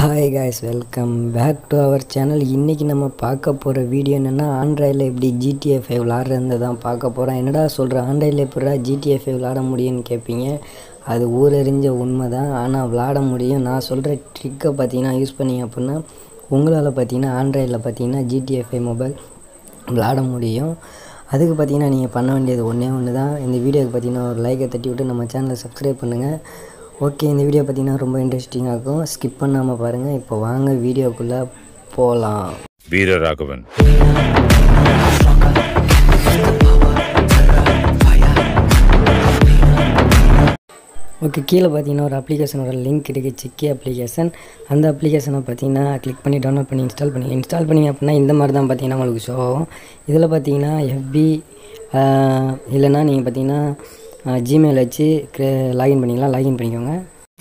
hi guys welcome back to our channel இன்றைக்கி நம்ம பார்க்க போகிற வீடியோ என்னென்னா ஆண்ட்ராய்டில் எப்படி ஜிடிஏ ஃபைவ் விளாட்றது தான் பார்க்க போகிறோம் என்னடா சொல்கிற ஆண்ட்ராய்டில் எப்படா ஜிடிஏ ஃபைவ் விளாட முடியும்னு கேட்பீங்க அது ஊரறிஞ்ச உண்மை தான் ஆனால் விளாட முடியும் நான் சொல்கிற ட்ரிக்கை பார்த்தீங்கன்னா யூஸ் பண்ணீங்க அப்படின்னா உங்களால் பார்த்தீங்கன்னா ஆண்ட்ராய்டில் பார்த்தீங்கன்னா ஜிடிஏ ஃபைவ் மொபைல் விளாட முடியும் அதுக்கு பார்த்தீங்கன்னா நீங்கள் பண்ண வேண்டியது ஒன்றே ஒன்று தான் இந்த வீடியோக்கு பார்த்தீங்கன்னா ஒரு லைக்கை தட்டி விட்டு நம்ம சேனலை சப்ஸ்கிரைப் பண்ணுங்கள் ஓகே இந்த வீடியோ பார்த்தீங்கன்னா ரொம்ப இன்ட்ரெஸ்டிங்காக இருக்கும் ஸ்கிப் பண்ணாமல் பாருங்கள் இப்போ வாங்க வீடியோக்குள்ளே போகலாம் வீரராகவன் ஓகே கீழே பார்த்தீங்கன்னா ஒரு அப்ளிகேஷனோட லிங்க் இருக்குது சிக்கி அப்ளிகேஷன் அந்த அப்ளிகேஷனை பார்த்தீங்கன்னா கிளிக் பண்ணி டவுன்லோட் பண்ணி இன்ஸ்டால் பண்ணி இன்ஸ்டால் பண்ணி அப்படின்னா இந்த மாதிரி தான் பார்த்தீங்கன்னா உங்களுக்கு ஷோ ஆகும் இதில் பார்த்தீங்கன்னா எஃபி இல்லைன்னா நீங்கள் பார்த்தீங்கன்னா ஜிமெயில் வச்சு லாகின் பண்ணிக்கலாம் லாகின் பண்ணிக்கோங்க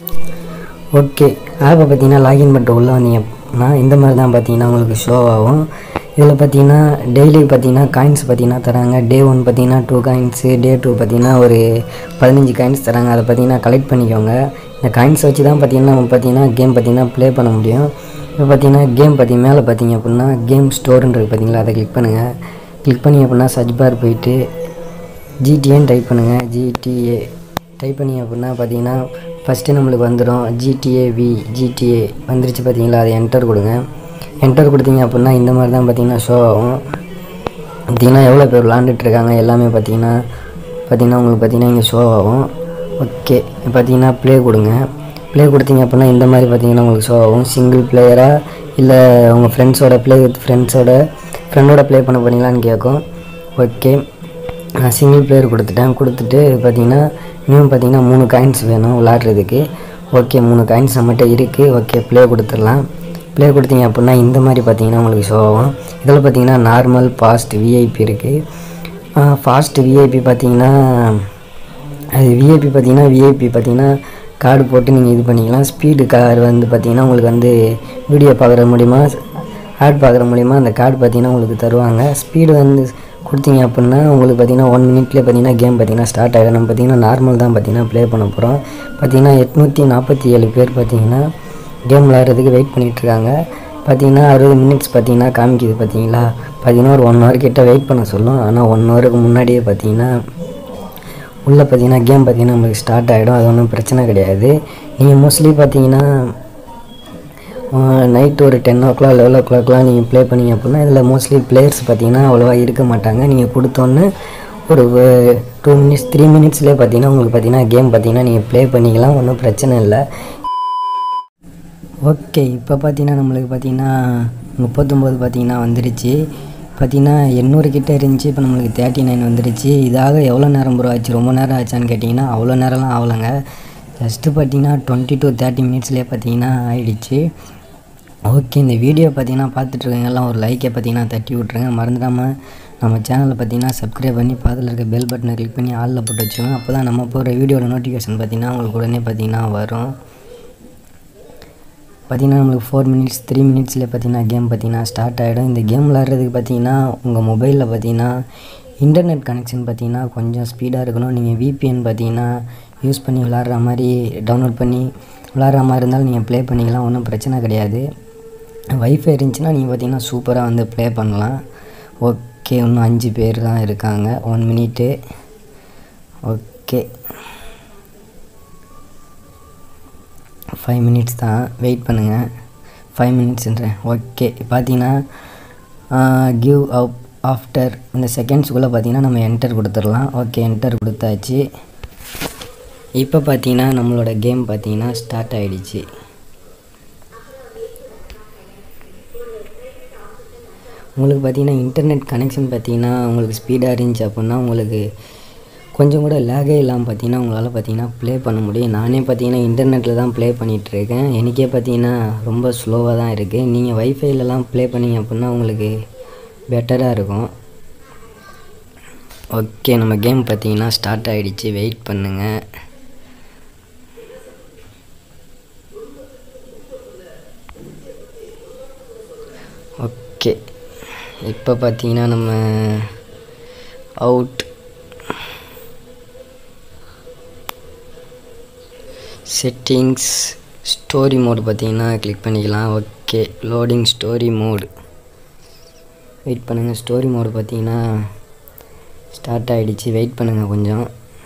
ஓகே ஆப்பை பார்த்தீங்கன்னா லாகின் பண்ணிட்டு உள்ளே வந்தீங்கன்னா இந்த மாதிரி தான் பார்த்தீங்கன்னா உங்களுக்கு ஷோ ஆகும் இதில் பார்த்தீங்கன்னா டெய்லி பார்த்தீங்கன்னா காயின்ஸ் பார்த்தீங்கன்னா தராங்க டே ஒன் பார்த்தீங்கன்னா டூ காயின்ஸு டே டூ பார்த்தீங்கன்னா ஒரு பதினஞ்சு காயின்ஸ் தராங்க அதை பார்த்தீங்கன்னா கலெக்ட் பண்ணிக்கோங்க இந்த காயின்ஸ் வச்சு தான் பார்த்தீங்கன்னா நம்ம பார்த்தீங்கன்னா கேம் பார்த்தீங்கன்னா ப்ளே பண்ண முடியும் இப்போ பார்த்தீங்கன்னா கேம் பார்த்தீங்க மேலே பார்த்தீங்க அப்படின்னா கேம் ஸ்டோருன்றது பார்த்தீங்களா அதை கிளிக் பண்ணுங்கள் கிளிக் பண்ணி அப்படின்னா சர்ச் பார் போயிட்டு ஜிடிஏன்னு டைப் பண்ணுங்கள் ஜிடிஏ டைப் பண்ணி அப்படின்னா பார்த்தீங்கன்னா ஃபஸ்ட்டு நம்மளுக்கு வந்துடும் ஜிடிஏ வி ஜிடிஏ வந்துருச்சு பார்த்தீங்களா அதை என்டர் கொடுங்க என்டர் கொடுத்தீங்க அப்படின்னா இந்த மாதிரி தான் பார்த்தீங்கன்னா ஷோ ஆகும் பார்த்தீங்கன்னா எவ்வளோ பேர் விளாண்டுட்டு இருக்காங்க எல்லாமே பார்த்தீங்கன்னா பார்த்தீங்கன்னா உங்களுக்கு பார்த்தீங்கன்னா இங்கே ஷோ ஆகும் ஓகே பார்த்தீங்கன்னா ப்ளே கொடுங்க ப்ளே கொடுத்தீங்க அப்படின்னா இந்த மாதிரி பார்த்தீங்கன்னா உங்களுக்கு ஷோ ஆகும் சிங்கிள் பிளேயராக இல்லை உங்கள் ஃப்ரெண்ட்ஸோட ப்ளே வித் ஃப்ரெண்ட்ஸோட ஃப்ரெண்டோட ப்ளே பண்ண போறீங்களான்னு கேட்கும் ஓகே நான் சிங்கிள் பிளேயர் கொடுத்துட்டேன் கொடுத்துட்டு பார்த்தீங்கன்னா இன்னும் பார்த்தீங்கன்னா மூணு காயின்ஸ் வேணும் விளாட்றதுக்கு ஓகே மூணு காயின்ஸ் நம்மகிட்ட இருக்குது ஓகே ப்ளே கொடுத்துடலாம் ப்ளே கொடுத்தீங்க அப்படின்னா இந்த மாதிரி பார்த்தீங்கன்னா உங்களுக்கு ஷோ ஆகும் இதில் பார்த்தீங்கன்னா நார்மல் ஃபாஸ்ட் விஐபி இருக்குது ஃபாஸ்ட் விஐபி பார்த்தீங்கன்னா அது விஐபி பார்த்தீங்கன்னா விஐபி பார்த்தீங்கன்னா கார்டு போட்டு நீங்கள் இது பண்ணிக்கலாம் ஸ்பீடு கார் வந்து பார்த்தீங்கன்னா உங்களுக்கு வந்து வீடியோ பார்க்குற மூலிமா ஆட் பார்க்குற மூலிமா அந்த கார்டு பார்த்தீங்கன்னா உங்களுக்கு தருவாங்க ஸ்பீடு வந்து கொடுத்தீங்க அப்படின்னா உங்களுக்கு பார்த்தீங்கன்னா ஒன் மினிட்லேயே பார்த்தீங்கன்னா கேம் பார்த்தீங்கன்னா ஸ்டார்ட் ஆகிடும் நம்ம பார்த்தீங்கன்னா நார்மல் தான் பார்த்தீங்கன்னா ப்ளே பண்ண போகிறோம் பார்த்தீங்கன்னா எட்நூற்றி நாற்பத்தி ஏழு பேர் பார்த்தீங்கன்னா கேம் விளாட்றதுக்கு வெயிட் பண்ணிகிட்ருக்காங்க பார்த்தீங்கன்னா அறுபது மினிட்ஸ் பார்த்தீங்கன்னா காமிக்குது பார்த்தீங்களா பார்த்தீங்கன்னா ஒரு ஒன் ஹவர் கிட்ட வெயிட் பண்ண சொல்லும் ஆனால் ஒன் ஹவருக்கு முன்னாடியே பார்த்தீங்கன்னா உள்ளே பார்த்தீங்கன்னா கேம் பார்த்தீங்கன்னா உங்களுக்கு ஸ்டார்ட் ஆகிடும் அது ஒன்றும் பிரச்சனை கிடையாது நீங்கள் மோஸ்ட்லி பார்த்தீங்கன்னா நைட்டு ஒரு டென் ஓ கிளாக் லெவல் ஓ கிளாக்லாம் நீங்கள் ப்ளே பண்ணீங்க அப்படின்னா இதில் மோஸ்ட்லி பிளேயர்ஸ் பார்த்தீங்கன்னா அவ்வளோவா இருக்க மாட்டாங்க நீங்கள் கொடுத்தோன்னே ஒரு டூ மினிட்ஸ் த்ரீ மினிட்ஸ்லேயே பார்த்தீங்கன்னா உங்களுக்கு பார்த்தீங்கன்னா கேம் பார்த்தீங்கன்னா நீங்கள் ப்ளே பண்ணிக்கலாம் ஒன்றும் பிரச்சனை இல்லை ஓகே இப்போ பார்த்தீங்கன்னா நம்மளுக்கு பார்த்தீங்கன்னா முப்பத்தொம்போது பார்த்தீங்கன்னா வந்துருச்சு பார்த்தீங்கன்னா எண்ணூறு கிட்ட இருந்துச்சு இப்போ நம்மளுக்கு தேர்ட்டி நைன் வந்துருச்சு இதாக எவ்வளோ நேரம் ப்ரோ ஆச்சு ரொம்ப நேரம் ஆச்சான்னு கேட்டிங்கன்னா அவ்வளோ நேரம்லாம் ஆகலைங்க ஜஸ்ட்டு பார்த்தீங்கன்னா டுவெண்ட்டி டு தேர்ட்டி மினிட்ஸ்லேயே பார்த்தீங்கன்னா ஆயிடுச்சு ஓகே இந்த வீடியோ பார்த்தீங்கன்னா பார்த்துட்ருக்கவங்க எல்லாம் ஒரு லைக்கை பார்த்தீங்கன்னா தட்டி விட்ருங்க மறந்துடாமல் நம்ம சேனலை பார்த்தீங்கன்னா சப்ஸ்கிரைப் பண்ணி பக்கத்தில் இருக்க பெல் பட்டனை கிளிக் பண்ணி ஆளில் போட்டு வச்சுக்கோங்க அப்போ தான் நம்ம போகிற வீடியோட நோட்டிஃபிகேஷன் பார்த்தீங்கன்னா உங்களுக்கு உடனே பார்த்தீங்கன்னா வரும் பார்த்தீங்கன்னா நம்மளுக்கு ஃபோர் மினிட்ஸ் த்ரீ மினிட்ஸில் பார்த்தீங்கன்னா கேம் பார்த்தீங்கன்னா ஸ்டார்ட் ஆகிடும் இந்த கேம் விளாட்றதுக்கு பார்த்தீங்கன்னா உங்கள் மொபைலில் பார்த்தீங்கன்னா இன்டர்நெட் கனெக்ஷன் பார்த்தீங்கன்னா கொஞ்சம் ஸ்பீடாக இருக்கணும் நீங்கள் விபிஎன் பார்த்தீங்கன்னா யூஸ் பண்ணி விளாட்ற மாதிரி டவுன்லோட் பண்ணி விளாட்ற மாதிரி இருந்தாலும் நீங்கள் ப்ளே பண்ணிக்கலாம் ஒன்றும் பிரச்சனை கிடையாது வைஃபை இருந்துச்சுன்னா நீங்கள் பார்த்தீங்கன்னா சூப்பராக வந்து ப்ளே பண்ணலாம் ஓகே இன்னும் அஞ்சு பேர் தான் இருக்காங்க one minute okay five minutes தான் வெயிட் பண்ணுங்கள் ஃபைவ் மினிட்ஸ்ன்றேன் ஓகே பார்த்தீங்கன்னா கிவ் அப் ஆஃப்டர் இந்த செகண்ட்ஸுக்குள்ளே பார்த்தீங்கன்னா நம்ம என்டர் கொடுத்துடலாம் ஓகே என்டர் கொடுத்தாச்சு இப்போ பார்த்தீங்கன்னா நம்மளோட கேம் பார்த்தீங்கன்னா ஸ்டார்ட் ஆகிடுச்சு உங்களுக்கு பார்த்தீங்கன்னா இன்டர்நெட் கனெக்ஷன் பார்த்தீங்கன்னா உங்களுக்கு ஸ்பீடாக இருந்துச்சு அப்படின்னா உங்களுக்கு கொஞ்சம் கூட லேகே இல்லாமல் பார்த்தீங்கன்னா உங்களால் பார்த்தீங்கன்னா ப்ளே பண்ண முடியும் நானே பார்த்தீங்கன்னா இன்டர்நெட்டில் தான் ப்ளே பண்ணிகிட்ருக்கேன் எனக்கே பார்த்தீங்கன்னா ரொம்ப ஸ்லோவாக தான் இருக்குது நீங்கள் வைஃபைலலாம் ப்ளே பண்ணிங்க அப்படின்னா உங்களுக்கு பெட்டராக இருக்கும் ஓகே நம்ம கேம் பார்த்தீங்கன்னா ஸ்டார்ட் ஆகிடுச்சு வெயிட் பண்ணுங்கள் ஓகே இப்போ பார்த்தீங்கன்னா நம்ம அவுட் செட்டிங்ஸ் ஸ்டோரி மோடு பார்த்தீங்கன்னா கிளிக் பண்ணிக்கலாம் okay loading story mode wait பண்ணுங்கள் ஸ்டோரி மோடு பார்த்தீங்கன்னா ஸ்டார்ட் ஆகிடுச்சு வெயிட் பண்ணுங்கள் கொஞ்சம்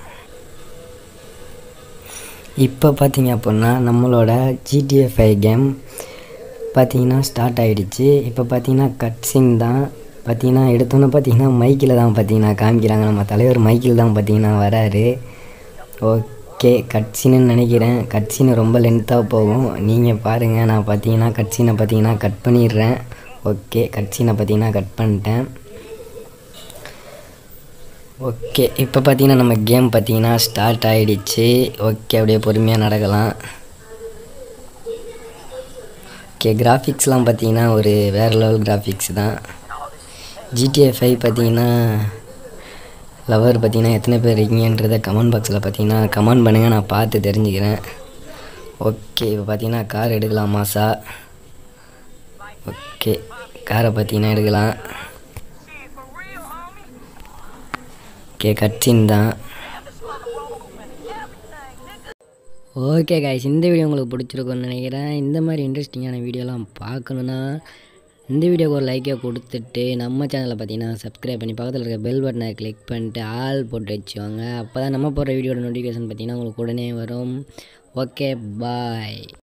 இப்போ பார்த்தீங்க அப்படின்னா நம்மளோட ஜிடிஎஃப்ஐ கேம் பார்த்தீங்கன்னா ஸ்டார்ட் ஆகிடுச்சு இப்போ பார்த்தீங்கன்னா கட்சின் தான் பார்த்தீங்கன்னா எடுத்தோன்னே பார்த்தீங்கன்னா மைக்கில் தான் பார்த்தீங்கன்னா காமிக்கிறாங்க நம்ம தலைவர் மைக்கில் தான் பார்த்தீங்கன்னா வராரு ஓகே கட்சின்னு நினைக்கிறேன் கட்சின்னு ரொம்ப லென்த்தாக போகும் நீங்கள் பாருங்கள் நான் பார்த்தீங்கன்னா கட்சினை பார்த்தீங்கன்னா கட் பண்ணிடுறேன் ஓகே கட்சினை பார்த்தீங்கன்னா கட் பண்ணிட்டேன் ஓகே இப்போ பார்த்தீங்கன்னா நம்ம கேம் பார்த்தீங்கன்னா ஸ்டார்ட் ஆகிடுச்சு ஓகே அப்படியே பொறுமையாக நடக்கலாம் ஓகே கிராஃபிக்ஸ்லாம் பார்த்தீங்கன்னா ஒரு வேறு லெவல் கிராஃபிக்ஸ் தான் ஜிடிஏ ஃபைவ் பார்த்தீங்கன்னா லவர் பார்த்தீங்கன்னா எத்தனை பேர் இருக்கீங்கன்றதை கமெண்ட் பாக்ஸில் பார்த்தீங்கன்னா கமெண்ட் பண்ணுங்கள் நான் பார்த்து தெரிஞ்சுக்கிறேன் ஓகே இப்போ பார்த்தீங்கன்னா கார் எடுக்கலாம் மாசா ஓகே காரை பார்த்தீங்கன்னா எடுக்கலாம் ஓகே கட்சின் தான் ஓகே காய்ஸ் இந்த வீடியோ உங்களுக்கு பிடிச்சிருக்கும்னு நினைக்கிறேன் இந்த மாதிரி இன்ட்ரெஸ்டிங்கான வீடியோலாம் பார்க்கணுன்னா இந்த வீடியோக்கு ஒரு லைக்கை கொடுத்துட்டு நம்ம சேனலை பார்த்தீங்கன்னா சப்ஸ்கிரைப் பண்ணி பக்கத்தில் இருக்க பெல் பட்டனை கிளிக் பண்ணிட்டு ஆல் போட்டு வச்சுக்கோங்க அப்போ தான் நம்ம போடுற வீடியோட நோட்டிஃபிகேஷன் பார்த்தீங்கன்னா உங்களுக்கு உடனே வரும் ஓகே பாய்